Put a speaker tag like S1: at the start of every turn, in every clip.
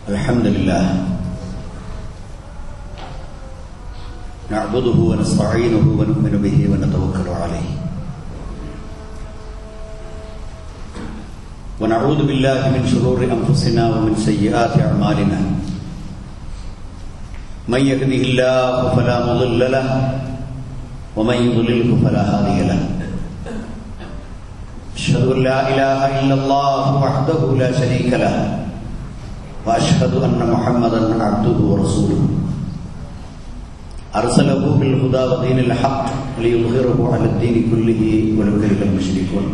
S1: الحمد لله نعبده ونستعينه ونؤمن به ونتوكل عليه ونعوذ بالله من شرور انفسنا ومن سيئات اعمالنا من يهده الله فلا مضل له ومن يضلله فلا هادي له اشهد ان لا اله الا الله وحده لا شريك له واشهد ان محمدا عبده ورسوله ارسله بالهدى ودين الحق ليظهره على الدين كله ولو كره المشركون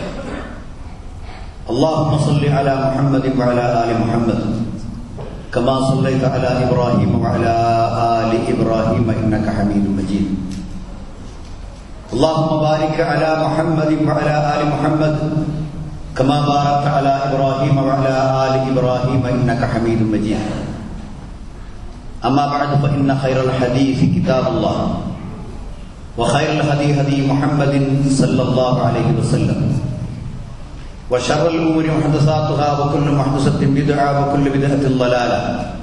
S1: اللهم صل على محمد وعلى ال محمد كما صليت على ابراهيم وعلى ال ابراهيم انك حميد مجيد اللهم بارك على محمد وعلى ال محمد كما باركت على ابراهيم وعلى ال ابراهيم انك حميد مجيد اما بعد فان خير الحديث كتاب الله وخير الهدي هدي محمد صلى الله عليه وسلم وشر الامور محدثاتها وكل محدثه بدعه وكل بدعه ضلاله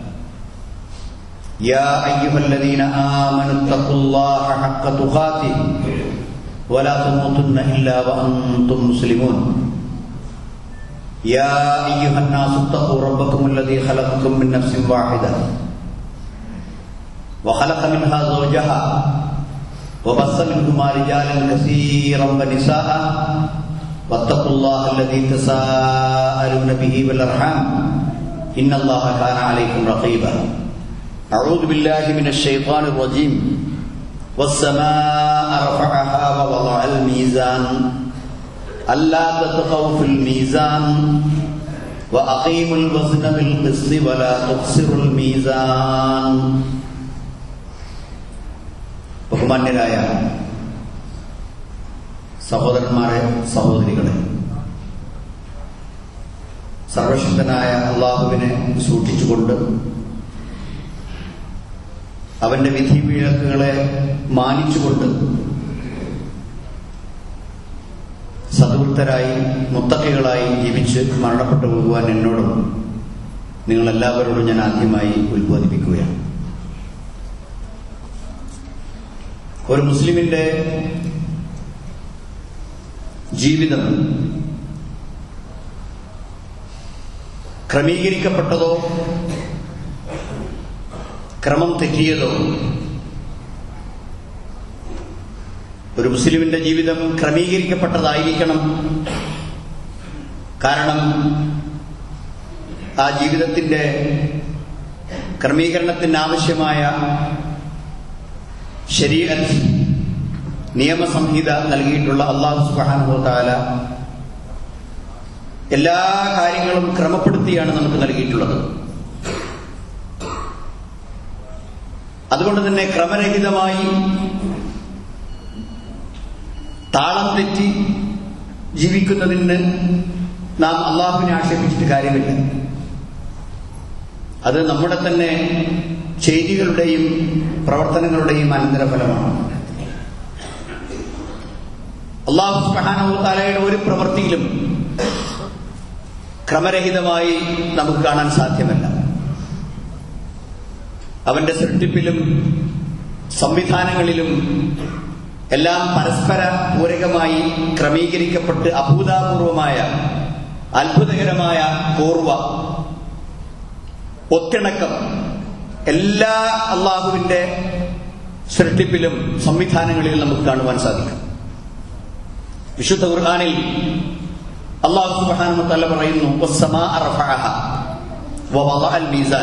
S1: يا ايها الذين امنوا اتقوا الله حق تقاته ولا تموتن الا وانتم مسلمون يا ايها الناس اتقوا ربكم الذي خلقكم من نفس واحده وخلق منها زوجها وبث منهما رجالا كثيرا ونساء واتقوا الله الذي تساءلون به والارحام ان الله كان عليكم رقيبا اعوذ بالله من الشيطان الرجيم والسماء رفعها ووضع الميزان ألا تطغوا في الميزان وأقيموا الوزن بالقسط ولا تخسروا الميزان ബഹുമാന്യരായ സഹോദരന്മാരെ സഹോദരികളെ സർവശക്തനായ അള്ളാഹുവിനെ സൂക്ഷിച്ചുകൊണ്ട് അവന്റെ വിധി വിലക്കുകളെ മാനിച്ചുകൊണ്ട് സതുവൃത്തരായി മുത്തക്കികളായി ജീവിച്ച് മരണപ്പെട്ടു പോകുവാൻ എന്നോടും നിങ്ങളെല്ലാവരോടും ഞാൻ ആദ്യമായി ഉത്ബോധിപ്പിക്കുകയാണ് ഒരു മുസ്ലിമിന്റെ ജീവിതം ക്രമീകരിക്കപ്പെട്ടതോ ക്രമം തെറ്റിയതോ ഒരു മുസ്ലിമിന്റെ ജീവിതം ക്രമീകരിക്കപ്പെട്ടതായിരിക്കണം കാരണം ആ ജീവിതത്തിന്റെ ക്രമീകരണത്തിന് ആവശ്യമായ ശരീരത്ത് നിയമസംഹിത നൽകിയിട്ടുള്ള അള്ളാഹു സുബാനുഭവത്താല എല്ലാ കാര്യങ്ങളും ക്രമപ്പെടുത്തിയാണ് നമുക്ക് നൽകിയിട്ടുള്ളത് അതുകൊണ്ട് തന്നെ ക്രമരഹിതമായി താളം തെറ്റി ജീവിക്കുന്നതിന് നാം അള്ളാഹുവിനെ ആക്ഷേപിച്ചിട്ട് കാര്യമില്ല അത് നമ്മുടെ തന്നെ ചെയ്തികളുടെയും പ്രവർത്തനങ്ങളുടെയും അനന്തരഫലമാണ് അള്ളാഹു സുഹാനോത്താലയുടെ ഒരു പ്രവൃത്തിയിലും ക്രമരഹിതമായി നമുക്ക് കാണാൻ സാധ്യമല്ല അവന്റെ സൃഷ്ടിപ്പിലും സംവിധാനങ്ങളിലും എല്ലാം പരസ്പര പൂരകമായി ക്രമീകരിക്കപ്പെട്ട് അഭൂതാപൂർവമായ അത്ഭുതകരമായ പൂർവ ഒത്തിണക്കം എല്ലാ അള്ളാഹുവിന്റെ സൃഷ്ടിപ്പിലും സംവിധാനങ്ങളിലും നമുക്ക് കാണുവാൻ സാധിക്കും വിശുദ്ധ ഖുർആാനിൽ അള്ളാഹു സുബാനുമത്തല്ല പറയുന്നു മീസാൻ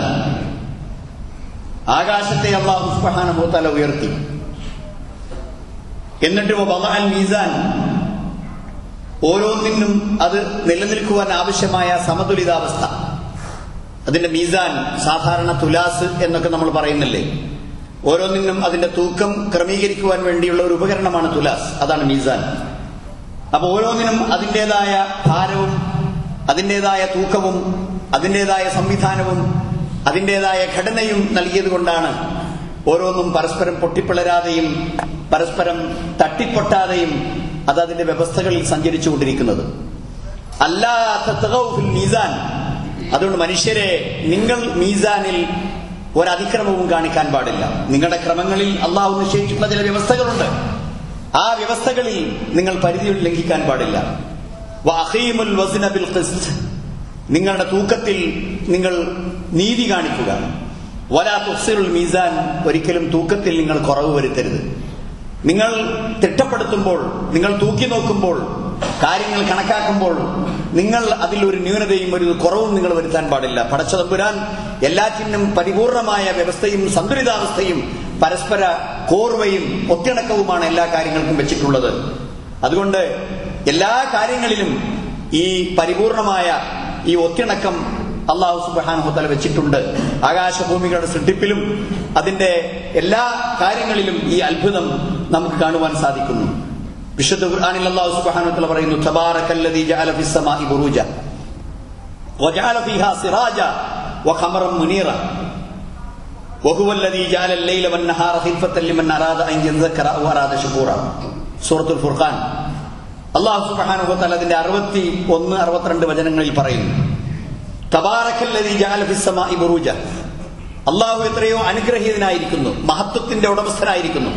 S1: ആകാശത്തെ അള്ളാഹു സുബാനുമത്തല ഉയർത്തി എന്നിട്ട് അൽ മീസാൻ ഓരോന്നിനും അത് നിലനിൽക്കുവാൻ ആവശ്യമായ സമതുലിതാവസ്ഥ അതിന്റെ മീസാൻ സാധാരണ തുലാസ് എന്നൊക്കെ നമ്മൾ പറയുന്നില്ലേ ഓരോന്നിനും അതിന്റെ തൂക്കം ക്രമീകരിക്കുവാൻ വേണ്ടിയുള്ള ഒരു ഉപകരണമാണ് തുലാസ് അതാണ് മീസാൻ അപ്പൊ ഓരോന്നിനും അതിൻ്റെതായ ഭാരവും അതിൻ്റെതായ തൂക്കവും അതിൻ്റെതായ സംവിധാനവും അതിൻ്റെതായ ഘടനയും നൽകിയത് കൊണ്ടാണ് ഓരോന്നും പരസ്പരം പൊട്ടിപ്പിളരാതെയും പരസ്പരം തട്ടിപ്പൊട്ടാതെയും അത് അതിന്റെ വ്യവസ്ഥകളിൽ സഞ്ചരിച്ചുകൊണ്ടിരിക്കുന്നത് അല്ലാത്ത മീസാൻ അതുകൊണ്ട് മനുഷ്യരെ നിങ്ങൾ മീസാനിൽ ഒരതിക്രമവും കാണിക്കാൻ പാടില്ല നിങ്ങളുടെ ക്രമങ്ങളിൽ അള്ളാഹു നിശ്ചയിച്ചിട്ടുള്ള ചില വ്യവസ്ഥകളുണ്ട് ആ വ്യവസ്ഥകളിൽ നിങ്ങൾ പരിധി ലംഘിക്കാൻ പാടില്ല വഅഖീമുൽ വസ്ന ബിൽ ഖിസ്ത് നിങ്ങളുടെ തൂക്കത്തിൽ നിങ്ങൾ നീതി കാണിക്കുക വലാ തുഫ്സിറുൽ മീസാൻ ഒരിക്കലും തൂക്കത്തിൽ നിങ്ങൾ കുറവ് വരുത്തരുത് നിങ്ങൾ തിട്ടപ്പെടുത്തുമ്പോൾ നിങ്ങൾ തൂക്കി നോക്കുമ്പോൾ കാര്യങ്ങൾ കണക്കാക്കുമ്പോൾ നിങ്ങൾ അതിൽ ഒരു ന്യൂനതയും ഒരു കുറവും നിങ്ങൾ വരുത്താൻ പാടില്ല പടച്ച തമ്പുരാൻ എല്ലാറ്റിനും പരിപൂർണമായ വ്യവസ്ഥയും സന്തുലിതാവസ്ഥയും പരസ്പര കോർവയും ഒത്തിണക്കവുമാണ് എല്ലാ കാര്യങ്ങൾക്കും വെച്ചിട്ടുള്ളത് അതുകൊണ്ട് എല്ലാ കാര്യങ്ങളിലും ഈ പരിപൂർണമായ ഈ ഒത്തിണക്കം അള്ളാഹു സുബാനുഹത്തല വെച്ചിട്ടുണ്ട് ആകാശഭൂമികളുടെ സൃഷ്ടിപ്പിലും അതിന്റെ എല്ലാ കാര്യങ്ങളിലും ഈ അത്ഭുതം നമുക്ക് കാണുവാൻ സാധിക്കുന്നു വിശുദ്ധ ഖുർആനിൽ അല്ലാഹു സുബ്ഹാനഹു വതആല പറയുന്നു തബാറക്കല്ലദീ ജഅല ഫിസ് സമാഇ ബുറൂജ വജഅല ഫീഹാ സിറാജ വഖമറൻ മുനീറ وهو الذي جعل الليل والنهار خلفة لمن أراد أن يذكر أو أراد شكورا سورة الفرقان അള്ളാഹു സുബ്ഹാനഹു വതആല അതിന്റെ അറുപത്തി ഒന്ന് അറുപത്തിരണ്ട് വചനങ്ങളിൽ പറയുന്നു തബാറക്കല്ലദീ ജഅല ഫിസ് സമാഇ ബുറൂജ അള്ളാഹു എത്രയോ അനുഗ്രഹീതനായിരിക്കുന്നു മഹത്വത്തിന്റെ ഉടമസ്ഥനായിരിക്കുന്നു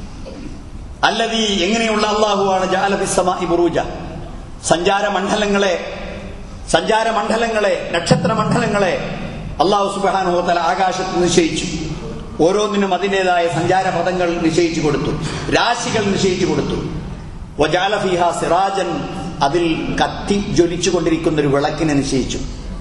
S1: അല്ലതീ എങ്ങനെയുള്ള അള്ളാഹുവാണ് ജാലഫിസമ ഇബുറൂജ സഞ്ചാര മണ്ഡലങ്ങളെ സഞ്ചാര മണ്ഡലങ്ങളെ നക്ഷത്ര മണ്ഡലങ്ങളെ അള്ളാഹു സുബാനുഹോത്തല ആകാശത്ത് നിശ്ചയിച്ചു ഓരോന്നിനും അതിൻ്റെതായ സഞ്ചാര പദങ്ങൾ നിശ്ചയിച്ചു കൊടുത്തു രാശികൾ നിശ്ചയിച്ചു കൊടുത്തു വജാലഫിഹ സിറാജൻ അതിൽ കത്തി ജ്വലിച്ചുകൊണ്ടിരിക്കുന്ന ഒരു വിളക്കിനെ നിശ്ചയിച്ചു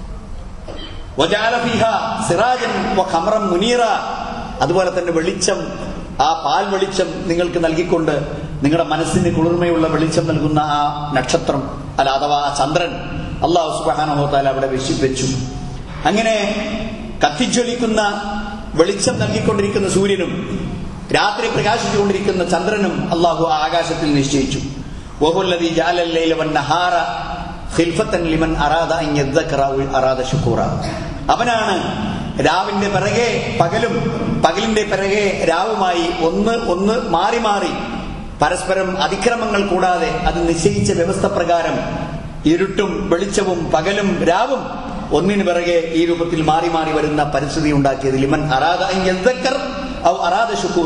S1: വജാലഫിഹ സിറാജൻ ഖമറം മുനീറ അതുപോലെ തന്നെ വെളിച്ചം ആ പാൽ വെളിച്ചം നിങ്ങൾക്ക് നൽകിക്കൊണ്ട് നിങ്ങളുടെ മനസ്സിന് കുളിർമയുള്ള വെളിച്ചം നൽകുന്ന ആ നക്ഷത്രം അല്ല അഥവാ ആ ചന്ദ്രൻ അള്ളാഹു സുബാനഹോത്താൽ അവിടെ വെച്ചു വെച്ചു അങ്ങനെ കത്തിജ്വലിക്കുന്ന വെളിച്ചം നൽകിക്കൊണ്ടിരിക്കുന്ന സൂര്യനും രാത്രി പ്രകാശിച്ചുകൊണ്ടിരിക്കുന്ന ചന്ദ്രനും അള്ളാഹു ആ ആകാശത്തിൽ നിശ്ചയിച്ചു വഹുല്ലദീ ജഅലൽ-ലൈല വൻ-നഹാറ ഖിൽഫത്തൻ ലിമൻ അറാദ അൻ യദ്ദക്കറ ഔ അറാദ ശുക്കൂറ അവനാണ് രാവിന്റെ പിറകെ പകലും പകലിന്റെ പിറകെ രാവുമായി ഒന്ന് ഒന്ന് മാറി മാറി പരസ്പരം അതിക്രമങ്ങൾ കൂടാതെ അത് നിശ്ചയിച്ച വ്യവസ്ഥ പ്രകാരം ഇരുട്ടും വെളിച്ചവും പകലും രാവും ഒന്നിനു പിറകെ ഈ രൂപത്തിൽ മാറി മാറി വരുന്ന പരിസ്ഥിതി ഉണ്ടാക്കിയത് ലിമൻ അറാദ അൻ യദ്ദക്കർ ഔ അറാദ ശുക്കൂറ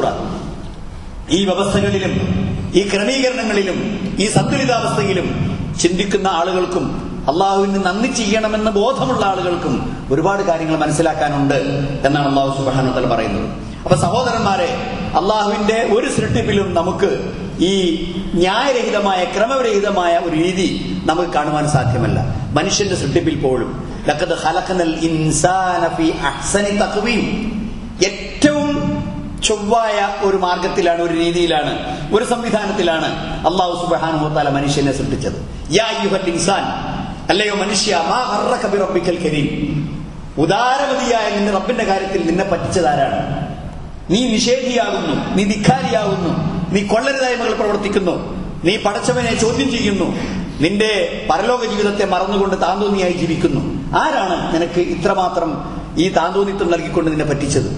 S1: ഈ വ്യവസ്ഥകളിലും ഈ ക്രമീകരണങ്ങളിലും ഈ സന്തുലിതാവസ്ഥയിലും ചിന്തിക്കുന്ന ആളുകൾക്കും അള്ളാഹുവിന് നന്ദി ചെയ്യണമെന്ന് ബോധമുള്ള ആളുകൾക്കും ഒരുപാട് കാര്യങ്ങൾ മനസ്സിലാക്കാനുണ്ട് എന്നാണ് അള്ളാഹു സുബാനുത്തൽ പറയുന്നത് അപ്പൊ സഹോദരന്മാരെ അള്ളാഹുവിന്റെ ഒരു സൃഷ്ടിപ്പിലും നമുക്ക് ഈ ന്യായരഹിതമായ ക്രമരഹിതമായ ഒരു രീതി നമുക്ക് കാണുവാൻ സാധ്യമല്ല മനുഷ്യന്റെ സൃഷ്ടിപ്പിൽ പോലും ലഖദ് ഖലഖനൽ ഇൻസാന ഫീ അഹ്സനി തഖ്വീം ഏറ്റവും ചൊവ്വായ ഒരു മാർഗത്തിലാണ് ഒരു രീതിയിലാണ് ഒരു സംവിധാനത്തിലാണ് അള്ളാഹു സുബാനുഹത്താല മനുഷ്യനെ സൃഷ്ടിച്ചത് യാ യുഹൽ ഇൻസാൻ അല്ലയോ മനുഷ്യ മാ ഗർറക ബിറബ്ബിക്കൽ കരീം ഉദാരമതിയായ നിന്റെ റബ്ബിന്റെ കാര്യത്തിൽ നിന്നെ പറ്റിച്ചതാരാണ് നീ നിഷേധിയാകുന്നു നീ ധിക്കാരിയാകുന്നു നീ കൊള്ളരുതായ്മകൾ പ്രവർത്തിക്കുന്നു നീ പടച്ചവനെ ചോദ്യം ചെയ്യുന്നു നിന്റെ പരലോക ജീവിതത്തെ മറന്നുകൊണ്ട് താന്തോന്നിയായി ജീവിക്കുന്നു ആരാണ് നിനക്ക് ഇത്രമാത്രം ഈ താന്തോന്നിത്വം നൽകിക്കൊണ്ട് നിന്നെ പറ്റിച്ചത്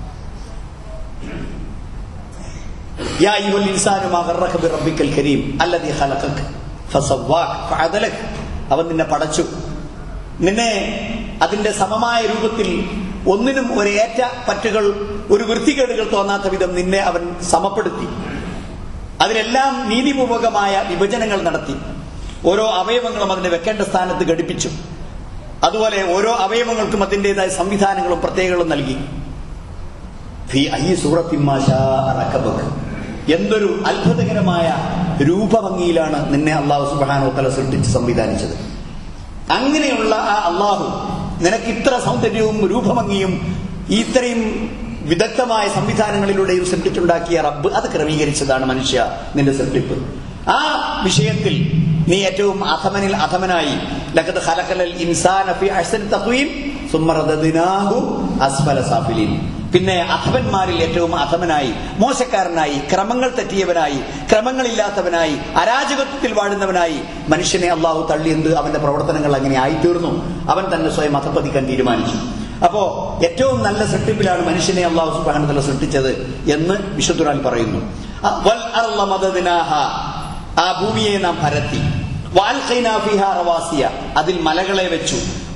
S1: യാ അയ്യുഹൽ ഇൻസാനു മാ ഗർറക ബിറബ്ബിക്കൽ കരീം അല്ലദീ ഖലഖക ഫസവ്വാക ഫഅദലക അവൻ നിന്നെ പടച്ചു നിന്നെ അതിന്റെ സമമായ രൂപത്തിൽ ഒന്നിനും ഒരേറ്റ പറ്റുകൾ ഒരു വൃത്തികേടുകൾ തോന്നാത്ത വിധം നിന്നെ അവൻ സമപ്പെടുത്തി അതിനെല്ലാം നീതിപൂർവകമായ വിഭജനങ്ങൾ നടത്തി ഓരോ അവയവങ്ങളും അതിനെ വെക്കേണ്ട സ്ഥാനത്ത് ഘടിപ്പിച്ചു അതുപോലെ ഓരോ അവയവങ്ങൾക്കും അതിൻ്റെതായ സംവിധാനങ്ങളും പ്രത്യേകങ്ങളും നൽകി ഫി അയ്യ സൂറത്തിമാശാ റക്കബക്ക് എന്തൊരു അത്ഭുതകരമായ രൂപഭംഗിയിലാണ് നിന്നെ അള്ളാഹു സുബാനോ തല സൃഷ്ടിച്ച് സംവിധാനിച്ചത് അങ്ങനെയുള്ള ആ അള്ളാഹു നിനക്ക് ഇത്ര സൗന്ദര്യവും രൂപഭംഗിയും ഇത്രയും വിദഗ്ധമായ സംവിധാനങ്ങളിലൂടെയും സൃഷ്ടിച്ചുണ്ടാക്കിയ റബ്ബ് അത് ക്രമീകരിച്ചതാണ് മനുഷ്യ നിന്റെ സൃഷ്ടിപ്പ് ആ വിഷയത്തിൽ നീ ഏറ്റവും അധമനിൽ അധമനായി ലഖദ് ഖലഖലൽ ഇൻസാന ഫി അഹ്സനി തഖ്വീം സുമ്മ റദദ്നാഹു അസ്ഫല സാഫിലീൻ പിന്നെ അധവന്മാരിൽ ഏറ്റവും അധമനായി മോശക്കാരനായി ക്രമങ്ങൾ തെറ്റിയവനായി ക്രമങ്ങളില്ലാത്തവനായി അരാജകത്വത്തിൽ വാഴുന്നവനായി മനുഷ്യനെ അള്ളാഹു തള്ളിയെന്ത് അവന്റെ പ്രവർത്തനങ്ങൾ അങ്ങനെ ആയിത്തീർന്നു അവൻ തന്നെ സ്വയം അധപ്പതിക്കാൻ തീരുമാനിച്ചു അപ്പോ ഏറ്റവും നല്ല സൃഷ്ടിപ്പിലാണ് മനുഷ്യനെ അള്ളാഹു സുബാനതല സൃഷ്ടിച്ചത് എന്ന് വിശുദ്ധുരാൻ പറയുന്നു വൽ അർള മദദിനാഹ. ആ ഭൂമിയെ നാം പരത്തി വാൽഖൈനാ ഫിഹാ റവാസിയ അതിൽ മലകളെ വെച്ചു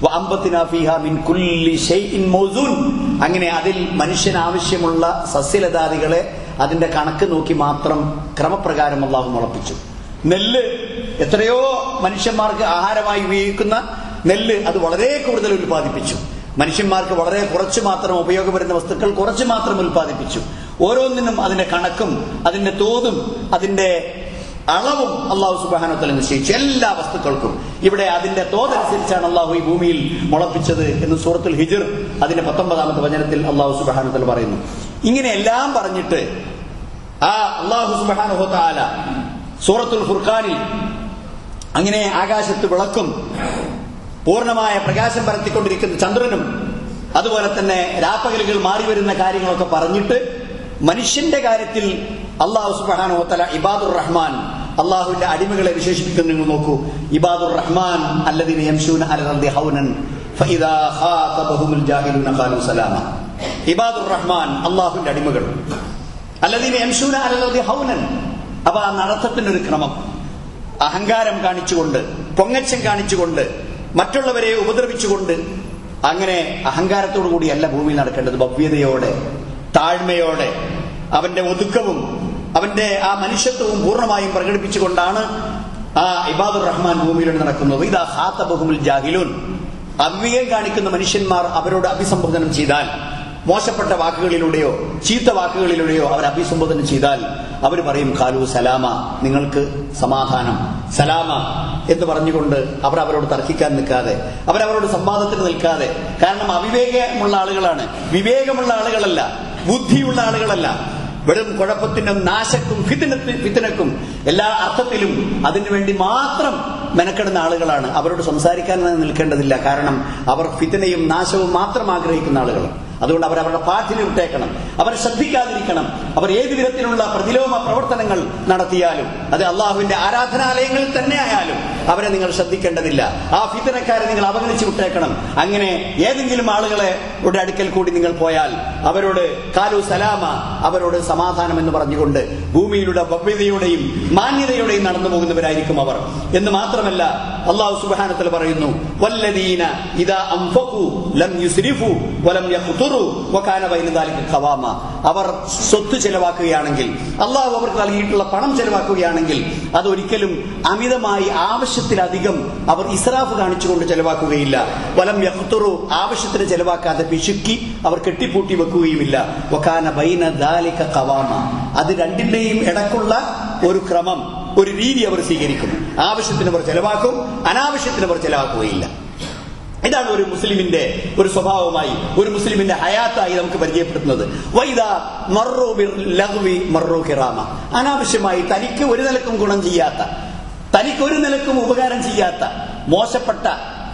S1: വഅംബത്നാ ഫീഹാ മിൻ കുല്ലി ഷൈഇൻ മൗസൂൻ അങ്ങനെ അതിൽ മനുഷ്യന് ആവശ്യമുള്ള സസ്യലതാദികളെ അതിന്റെ കണക്ക് നോക്കി മാത്രം ക്രമപ്രകാരം അള്ളാഹു മുളപ്പിച്ചു നെല്ല് എത്രയോ മനുഷ്യന്മാർക്ക് ആഹാരമായി ഉപയോഗിക്കുന്ന നെല്ല് അത് വളരെ കൂടുതൽ ഉൽപ്പാദിപ്പിച്ചു മനുഷ്യന്മാർക്ക് വളരെ കുറച്ച് മാത്രം ഉപയോഗം വരുന്ന വസ്തുക്കൾ കുറച്ച് മാത്രം ഉൽപ്പാദിപ്പിച്ചു ഓരോന്നിനും അതിന്റെ കണക്കും അതിന്റെ തോതും അതിന്റെ അളവും അള്ളാഹു സുബാനത്തല നിശ്ചയിച്ചു എല്ലാ വസ്തുക്കൾക്കും ഇവിടെ അതിന്റെ തോതനുസരിച്ചാണ് അള്ളാഹു ഈ ഭൂമിയിൽ മുളപ്പിച്ചത് എന്ന് സൂറത്തുൽ ഹിജിർ അതിന്റെ പത്തൊമ്പതാമത്തെ വചനത്തിൽ അള്ളാഹു സുബാനത്തൽ പറയുന്നു ഇങ്ങനെ എല്ലാം പറഞ്ഞിട്ട് ആ അള്ളാഹു സുബാനുഹോ താല സൂറത്തുൽ ഫുർഖാനിൽ അങ്ങനെ ആകാശത്ത് വിളക്കും പൂർണ്ണമായ പ്രകാശം പരത്തിക്കൊണ്ടിരിക്കുന്ന ചന്ദ്രനും അതുപോലെ തന്നെ രാപ്പകലുകൾ മാറി വരുന്ന കാര്യങ്ങളൊക്കെ പറഞ്ഞിട്ട് മനുഷ്യന്റെ കാര്യത്തിൽ അള്ളാഹു സുബാനോത്തല ഇബാദുർ റഹ്മാൻ അള്ളാഹുവിന്റെ അടിമകളെ വിശേഷിപ്പിക്കുന്നു നിങ്ങൾ നോക്കൂ ഇബാദുർ റഹ്മാൻ അല്ലദിന യംശൂന അലർദി ഹൗനൻ ഫഇദാ ഖാതബഹുമുൽ ജാഹിലൂന ഖാലു സലാമ ഇബാദുർ റഹ്മാൻ അള്ളാഹുവിന്റെ അടിമകൾ അല്ലദിന യംശൂന അലർദി ഹൗനൻ അപ്പൊ ആ നടത്തത്തിന്റെ ഒരു ക്രമം അഹങ്കാരം കാണിച്ചുകൊണ്ട് പൊങ്ങച്ചം കാണിച്ചുകൊണ്ട് മറ്റുള്ളവരെ ഉപദ്രവിച്ചുകൊണ്ട് അങ്ങനെ അഹങ്കാരത്തോടു കൂടിയല്ല ഭൂമിയിൽ നടക്കേണ്ടത് ഭവ്യതയോടെ താഴ്മയോടെ അവന്റെ ഒതുക്കവും അവന്റെ ആ മനുഷ്യത്വവും പൂർണ്ണമായും പ്രകടിപ്പിച്ചുകൊണ്ടാണ് ആ ഇബാദുർ റഹ്മാൻ ഭൂമിയിലൂടെ നടക്കുന്നത് ഇതാ ഹാത്തബഹുമുൽ ജാഹിലൂൻ അവിവേകം കാണിക്കുന്ന മനുഷ്യന്മാർ അവരോട് അഭിസംബോധനം ചെയ്താൽ മോശപ്പെട്ട വാക്കുകളിലൂടെയോ ചീത്ത വാക്കുകളിലൂടെയോ അവർ അഭിസംബോധന ചെയ്താൽ അവർ പറയും കാലു സലാമ നിങ്ങൾക്ക് സമാധാനം സലാമ എന്ന് പറഞ്ഞുകൊണ്ട് അവർ അവരോട് തർക്കിക്കാൻ നിൽക്കാതെ അവരവരോട് സംവാദത്തിന് നിൽക്കാതെ കാരണം അവിവേകമുള്ള ആളുകളാണ് വിവേകമുള്ള ആളുകളല്ല ബുദ്ധിയുള്ള ആളുകളല്ല വെറും കുഴപ്പത്തിനും നാശക്കും ഫിത്തിനത്തി ഫിത്തിനക്കും എല്ലാ അർത്ഥത്തിലും അതിനുവേണ്ടി മാത്രം മെനക്കെടുന്ന ആളുകളാണ് അവരോട് സംസാരിക്കാൻ നിൽക്കേണ്ടതില്ല കാരണം അവർ ഫിത്തിനയും നാശവും മാത്രം ആഗ്രഹിക്കുന്ന ആളുകളാണ് അതുകൊണ്ട് അവർ അവരുടെ പാഠിനെ വിട്ടേക്കണം അവർ ശ്രദ്ധിക്കാതിരിക്കണം അവർ ഏത് വിധത്തിലുള്ള പ്രതിലോമ പ്രവർത്തനങ്ങൾ നടത്തിയാലും അത് അള്ളാഹുവിന്റെ ആരാധനാലയങ്ങളിൽ തന്നെ ആയാലും അവരെ നിങ്ങൾ ശ്രദ്ധിക്കേണ്ടതില്ല ആ ഫിത്തനക്കാരെ നിങ്ങൾ അവഗണിച്ച് വിട്ടേക്കണം അങ്ങനെ ഏതെങ്കിലും ആളുകളെ യുടെ അടുക്കൽ കൂടി നിങ്ങൾ പോയാൽ അവരോട് കാലു സലാമ അവരോട് സമാധാനം എന്ന് പറഞ്ഞുകൊണ്ട് ഭൂമിയിലൂടെ ഭവ്യതയുടെയും മാന്യതയുടെയും നടന്നു പോകുന്നവരായിരിക്കും അവർ എന്ന് മാത്രമല്ല അള്ളാഹു സുബാനത്തിൽ പറയുന്നു വല്ലദീന ഇതാ അംഫഖു ലം യുസ്രിഫു വലം യഖ്തുറു വകാന ബൈന ദാലിക ഖവാമ അവർ സ്വത്ത് ചെലവാക്കുകയാണെങ്കിൽ അള്ളാഹു അവർക്ക് നൽകിയിട്ടുള്ള പണം ചെലവാക്കുകയാണെങ്കിൽ അതൊരിക്കലും അമിതമായി ആവശ്യത്തിലധികം അവർ ഇസ്രാഫ് കാണിച്ചുകൊണ്ട് ചെലവാക്കുകയില്ല വലം യഖ്തുറു ആവശ്യത്തിന് ചെലവാക്കാതെ പിശുക്കി അവർ കെട്ടിപ്പൂട്ടി വെക്കുകയുമില്ല വകാന ബൈന ദാലിക ഖവാമ അത് രണ്ടിന്റെയും ഇടക്കുള്ള ഒരു ക്രമം ഒരു രീതി അവർ സ്വീകരിക്കും ആവശ്യത്തിന് അവർ ചെലവാക്കും അനാവശ്യത്തിന് അവർ ചെലവാക്കുകയില്ല ഇതാണ് ഒരു മുസ്ലിമിന്റെ ഒരു സ്വഭാവമായി ഒരു മുസ്ലിമിന്റെ ഹയാത്തായി നമുക്ക് പരിചയപ്പെടുത്തുന്നത് വൈദ മർറു ബിർ ലഹ്വി മർറു കിറാമ അനാവശ്യമായി തനിക്ക് ഒരു നിലക്കും ഗുണം ചെയ്യാത്ത തനിക്ക് ഒരു നിലക്കും ഉപകാരം ചെയ്യാത്ത മോശപ്പെട്ട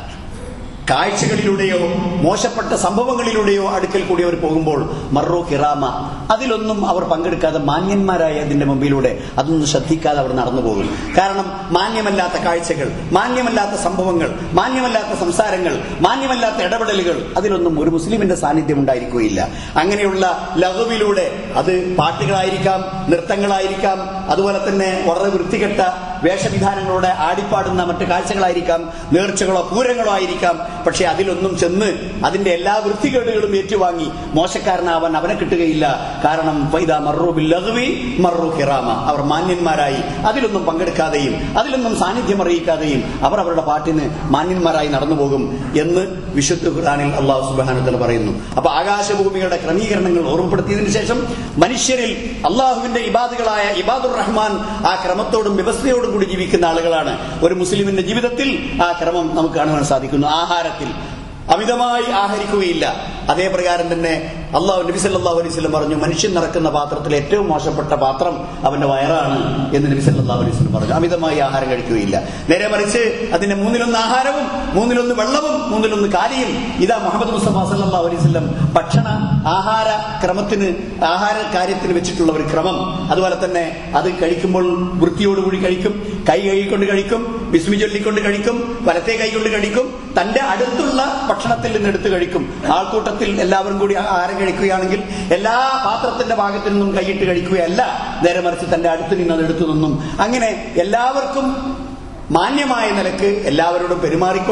S1: കാഴ്ചകളിലൂടെയോ മോശപ്പെട്ട സംഭവങ്ങളിലൂടെയോ അടുക്കൽ കൂടി അവർ പോകുമ്പോൾ മറോ കിറാമ അതിലൊന്നും അവർ പങ്കെടുക്കാതെ മാന്യന്മാരായ അതിന്റെ മുമ്പിലൂടെ അതൊന്നും ശ്രദ്ധിക്കാതെ അവർ നടന്നു പോകും കാരണം മാന്യമല്ലാത്ത കാഴ്ചകൾ മാന്യമല്ലാത്ത സംഭവങ്ങൾ മാന്യമല്ലാത്ത സംസാരങ്ങൾ മാന്യമല്ലാത്ത ഇടപെടലുകൾ അതിലൊന്നും ഒരു മുസ്ലിമിന്റെ സാന്നിധ്യം ഉണ്ടായിരിക്കുകയില്ല അങ്ങനെയുള്ള ലഘുവിലൂടെ അത് പാട്ടുകളായിരിക്കാം നൃത്തങ്ങളായിരിക്കാം അതുപോലെ തന്നെ വളരെ വൃത്തികെട്ട വേഷവിധാനങ്ങളോടെ ആടിപ്പാടുന്ന മറ്റു കാഴ്ചകളായിരിക്കാം നേർച്ചകളോ പൂരങ്ങളോ ആയിരിക്കാം പക്ഷെ അതിലൊന്നും ചെന്ന് അതിന്റെ എല്ലാ വൃത്തികേടുകളും ഏറ്റുവാങ്ങി മോശക്കാരനാവാൻ അവനെ കിട്ടുകയില്ല കാരണം ഫൈദ മറു ബില്ലഹുവി മറു ഹിറാമ അവർ മാന്യന്മാരായി അതിലൊന്നും പങ്കെടുക്കാതെയും അതിലൊന്നും സാന്നിധ്യം അറിയിക്കാതെയും അവർ അവരുടെ പാട്ടിന് മാന്യന്മാരായി നടന്നു പോകും എന്ന് വിശുദ്ധ ഖുർആനിൽ അള്ളാഹു സുബാനത്തിൽ പറയുന്നു അപ്പൊ ആകാശഭൂമികളുടെ ക്രമീകരണങ്ങൾ ഓർമ്മപ്പെടുത്തിയതിനു ശേഷം മനുഷ്യരിൽ അള്ളാഹുവിന്റെ ഇബാദുകളായ ഇബാദുർ റഹ്മാൻ ആ ക്രമത്തോടും വ്യവസ്ഥയോടും കൂടി ജീവിക്കുന്ന ആളുകളാണ് ഒരു മുസ്ലിമിന്റെ ജീവിതത്തിൽ ആ ക്രമം നമുക്ക് കാണുവാൻ സാധിക്കുന്നു ആഹാരത്തിൽ അമിതമായി ആഹരിക്കുകയില്ല അതേ പ്രകാരം തന്നെ അള്ളാഹു നബി സല്ലല്ലാഹു അലൈഹി വസല്ലം പറഞ്ഞു മനുഷ്യൻ നടക്കുന്ന പാത്രത്തിൽ ഏറ്റവും മോശപ്പെട്ട പാത്രം അവന്റെ വയറാണ് എന്ന് നബി സല്ലല്ലാഹു അലൈഹി വസല്ലം പറഞ്ഞു അമിതമായി ആഹാരം കഴിക്കുകയില്ല നേരെ മറിച്ച് അതിന്റെ മൂന്നിലൊന്ന് ആഹാരവും മൂന്നിലൊന്ന് വെള്ളവും മൂന്നിലൊന്ന് കാലിയും ഇതാ മുഹമ്മദ് മുസ്തഫ സല്ലല്ലാഹു അലൈഹി വസല്ലം ഭക്ഷണ ആഹാര ക്രമത്തിന് ആഹാര കാര്യത്തിന് വെച്ചിട്ടുള്ള ഒരു ക്രമം അതുപോലെ തന്നെ അത് കഴിക്കുമ്പോൾ വൃത്തിയോടുകൂടി കഴിക്കും കൈ കഴുകിക്കൊണ്ട് കഴിക്കും ബിസ്മി ചൊല്ലിക്കൊണ്ട് കഴിക്കും വലത്തെ കൈ കൊണ്ട് കഴിക്കും തന്റെ അടുത്തുള്ള ഭക്ഷണത്തിൽ നിന്ന് എടുത്ത് കഴിക്കും ആൾക്കൂട്ടത്തിൽ എല്ലാവരും കൂടി ആഹാരം കഴിക്കുകയാണെങ്കിൽ എല്ലാ പാത്രത്തിന്റെ ഭാഗത്തു നിന്നും കൈയിട്ട് കഴിക്കുകയല്ല നേരെ മറിച്ച് തന്റെ അടുത്ത് നിന്ന് അത് എടുത്തു നിന്നും അങ്ങനെ എല്ലാവർക്കും മാന്യമായ നിലക്ക് എല്ലാവരോടും പെരുമാറിക്കൊണ്ട്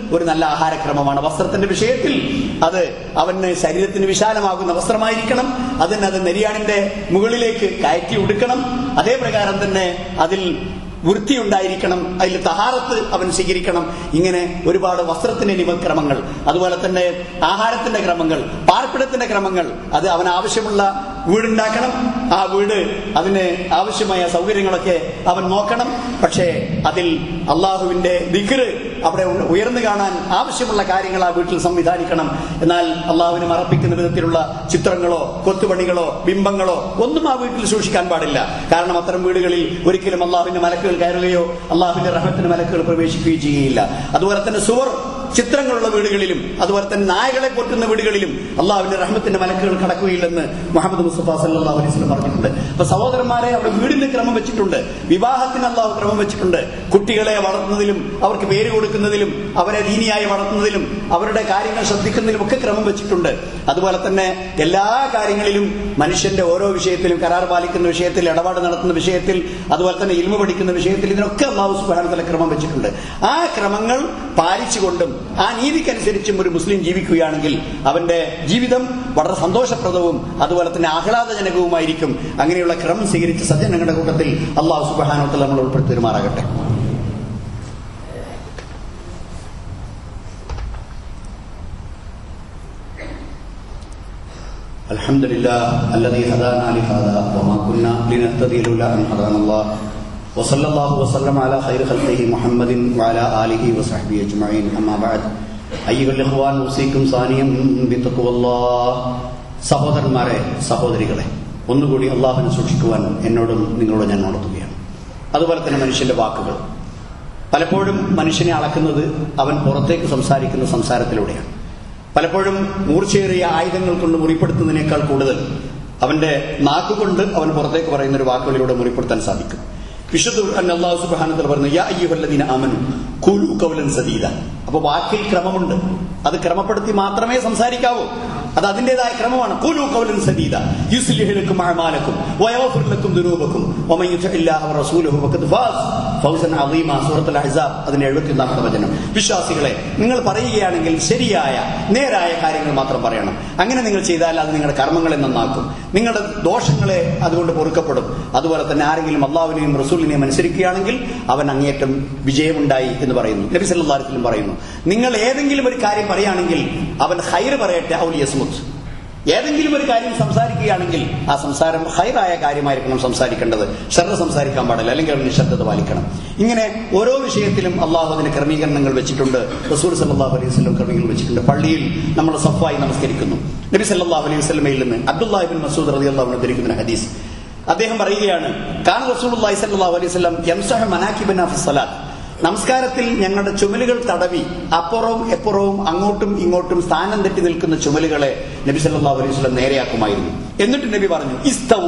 S1: ഒരു നല്ല ആഹാരക്രമമാണ് വസ്ത്രത്തിന്റെ വിഷയത്തിൽ അത് അവന് ശരീരത്തിന് വിശാലമാകുന്ന വസ്ത്രമായിരിക്കണം അതിന് അത് നെരിയാണിന്റെ മുകളിലേക്ക് കയറ്റി ഉടുക്കണം അതേ പ്രകാരം തന്നെ അതിൽ വൃത്തിയുണ്ടായിരിക്കണം അതിൽ തഹാറത്ത് അവൻ സ്വീകരിക്കണം ഇങ്ങനെ ഒരുപാട് വസ്ത്രത്തിന്റെ നിയമക്രമങ്ങൾ അതുപോലെ തന്നെ ആഹാരത്തിന്റെ ക്രമങ്ങൾ പാർപ്പിടത്തിന്റെ ക്രമങ്ങൾ അത് അവൻ ആവശ്യമുള്ള വീടുണ്ടാക്കണം ആ വീട് അതിന് ആവശ്യമായ സൗകര്യങ്ങളൊക്കെ അവൻ നോക്കണം പക്ഷേ അതിൽ അള്ളാഹുവിന്റെ ദിക്റ് അവിടെ ഉയർന്നു കാണാൻ ആവശ്യമുള്ള കാര്യങ്ങൾ ആ വീട്ടിൽ സംവിധാനിക്കണം എന്നാൽ അള്ളാഹുവിനെ മറപ്പിക്കുന്ന വിധത്തിലുള്ള ചിത്രങ്ങളോ കൊത്തുപണികളോ ബിംബങ്ങളോ ഒന്നും ആ വീട്ടിൽ സൂക്ഷിക്കാൻ പാടില്ല കാരണം അത്തരം വീടുകളിൽ ഒരിക്കലും അള്ളാഹുവിന്റെ മലക്കുകൾ കയറുകയോ അള്ളാഹുവിന്റെ റഹത്തിന്റെ മലക്കുകൾ പ്രവേശിക്കുകയോ ചെയ്യുകയില്ല അതുപോലെ തന്നെ സുവർ ചിത്രങ്ങളുള്ള വീടുകളിലും അതുപോലെ തന്നെ നായകളെ പൊറ്റുന്ന വീടുകളിലും അള്ളാഹുവിന്റെ റഹ്മത്തിന്റെ മലക്കുകൾ കടക്കുകയില്ലെന്ന് മുഹമ്മദ് മുസ്തഫ സല്ലാഹു അലൈഹി സ്വലം പറഞ്ഞിട്ടുണ്ട് അപ്പൊ സഹോദരന്മാരെ അവിടെ വീടിന് ക്രമം വെച്ചിട്ടുണ്ട് വിവാഹത്തിന് അള്ളാഹു ക്രമം വെച്ചിട്ടുണ്ട് കുട്ടികളെ വളർത്തുന്നതിലും അവർക്ക് പേര് കൊടുക്കുന്നതിലും അവരെ ദീനിയായി വളർത്തുന്നതിലും അവരുടെ കാര്യങ്ങൾ ശ്രദ്ധിക്കുന്നതിലും ഒക്കെ ക്രമം വെച്ചിട്ടുണ്ട് അതുപോലെ തന്നെ എല്ലാ കാര്യങ്ങളിലും മനുഷ്യന്റെ ഓരോ വിഷയത്തിലും കരാർ പാലിക്കുന്ന വിഷയത്തിൽ ഇടപാട് നടത്തുന്ന വിഷയത്തിൽ അതുപോലെ തന്നെ ഇൽമ പഠിക്കുന്ന വിഷയത്തിൽ ഇതിനൊക്കെ അള്ളാഹു സുബാനത്തല ക്രമം വെച്ചിട്ടുണ്ട് ആ ക്രമങ്ങൾ പാലിച്ചുകൊണ്ടും ആ നീതിക്കനുസരിച്ചും ഒരു മുസ്ലിം ജീവിക്കുകയാണെങ്കിൽ അവന്റെ ജീവിതം വളരെ സന്തോഷപ്രദവും അതുപോലെ തന്നെ ആഹ്ലാദജനകവുമായിരിക്കും അങ്ങനെയുള്ള ക്രമം സ്വീകരിച്ച സജ്ജനങ്ങളുടെ കൂട്ടത്തിൽ അള്ളാഹു സുബാനോത്തിൽ നമ്മൾ ഉൾപ്പെടുത്തുമാറാകട്ടെ الحمد لله الذي هدانا لهذا وما كنا لنهتدي لولا ان هدانا الله وصلى الله وسلم على خير خلقه محمد وعلى اله وصحبه اجمعين اما بعد ايها الاخوان اوصيكم ثانيا بتقوى الله സഹോദരന്മാരെ സഹോദരികളെ ഒന്നുകൂടി അള്ളാഹുവിനെ സൂക്ഷിക്കുവാൻ എന്നോടും നിങ്ങളോട് ഞാൻ നടത്തുകയാണ് അതുപോലെ തന്നെ മനുഷ്യന്റെ വാക്കുകൾ പലപ്പോഴും മനുഷ്യനെ അളക്കുന്നത് അവൻ പുറത്തേക്ക് സംസാരിക്കുന്ന സംസാരത്തിലൂടെയാണ് പലപ്പോഴും മൂർച്ചയേറിയ ആയുധങ്ങൾ കൊണ്ട് മുറിപ്പെടുത്തുന്നതിനേക്കാൾ കൂടുതൽ അവന്റെ നാക്കുകൊണ്ട് അവൻ പുറത്തേക്ക് പറയുന്ന ഒരു വാക്കുകളിലൂടെ മുറിപ്പെടുത്താൻ സാധിക്കും വിശുദ്ധ അള്ളാഹു സുബാനത്തിൽ പറഞ്ഞു യാ അയ്യുഹല്ലദീന അമനു കുലു കൗലൻ സദീദ അപ്പൊ വാക്കിൽ ക്രമമുണ്ട് അത് ക്രമപ്പെടുത്തി മാത്രമേ സംസാരിക്കാവൂ അത് അതിന്റേതായ ക്രമമാണ് കുലു കൗലൻ സദീദ യുസ്ലിഹുലക്കും അഅമാലക്കും വയഗ്ഫിർ ലക്കും ദുനൂബക്കും വമൻ യുതിഇല്ലാഹ വറസൂലഹു ഫഖദ് ഫാസ് ഫൗസൻ അളീമ സൂറത്തുൽ അഹ്സാബ് അതിന്റെ 71ാമത്തെ വചനം വിശ്വാസികളെ നിങ്ങൾ പറയുകയാണെങ്കിൽ ശരിയായ നേരായ കാര്യങ്ങൾ മാത്രം പറയണം അങ്ങനെ നിങ്ങൾ ചെയ്താൽ അത് നിങ്ങളുടെ കർമ്മങ്ങളെ നന്നാക്കും നിങ്ങളുടെ ദോഷങ്ങളെ അതുകൊണ്ട് പൊറുക്കപ്പെടും അതുപോലെ തന്നെ ആരെങ്കിലും അള്ളാഹുവിനെയും റസൂലിനെയും അനുസരിക്കുകയാണെങ്കിൽ അവൻ അങ്ങേറ്റം വിജയമുണ്ടായി എന്ന് പറയുന്നു നബി സല്ലല്ലാഹു അലൈഹി വസല്ലം പറയുന്നു നിങ്ങൾ ഏതെങ്കിലും ഒരു കാര്യം പറയുകയാണെങ്കിൽ അവൻ ഹൈർ പറയട്ടെ ഔൽ യസ്മുത്ത് ഏതെങ്കിലും ഒരു കാര്യം സംസാരിക്കുകയാണെങ്കിൽ ആ സംസാരം ഹൈറായ കാര്യമായിരിക്കണം സംസാരിക്കേണ്ടത് ശ്രദ്ധ സംസാരിക്കാൻ പാടില്ല അല്ലെങ്കിൽ അവൻ നിശബ്ദത പാലിക്കണം ഇങ്ങനെ ഓരോ വിഷയത്തിലും അള്ളാഹു അതിന് ക്രമീകരണങ്ങൾ വെച്ചിട്ടുണ്ട് റസൂൽ സല്ലാഹു അലൈഹി വസ്ലം ക്രമീകരണം വെച്ചിട്ടുണ്ട് പള്ളിയിൽ നമ്മൾ സഫായി നമസ്കരിക്കുന്നു നബി സല്ലാഹു അലൈഹി വസ്ലമയിൽ നിന്ന് അബ്ദുല്ലാഹിബിൻ മസൂദ് റതി അള്ളാഹുവിനെ ധരിക്കുന്ന ഹദീസ് അദ്ദേഹം പറയുകയാണ് കാൻ റസൂൽ അള്ളാഹി സല്ലാഹു അലൈഹി വസ്ലം യംസഹ മനാക്കിബിൻ സലാത്ത് നമസ്കാരത്തിൽ ഞങ്ങളുടെ ചുമലുകൾ തടവി അപ്പുറവും എപ്പുറവും അങ്ങോട്ടും ഇങ്ങോട്ടും സ്ഥാനം തെറ്റി നിൽക്കുന്ന ചുമലുകളെ നബി സല്ലല്ലാഹു അലൈഹി വസല്ലം നേരെയാക്കുമായിരുന്നു എന്നിട്ട് നബി പറഞ്ഞു ഇസ്തവൂ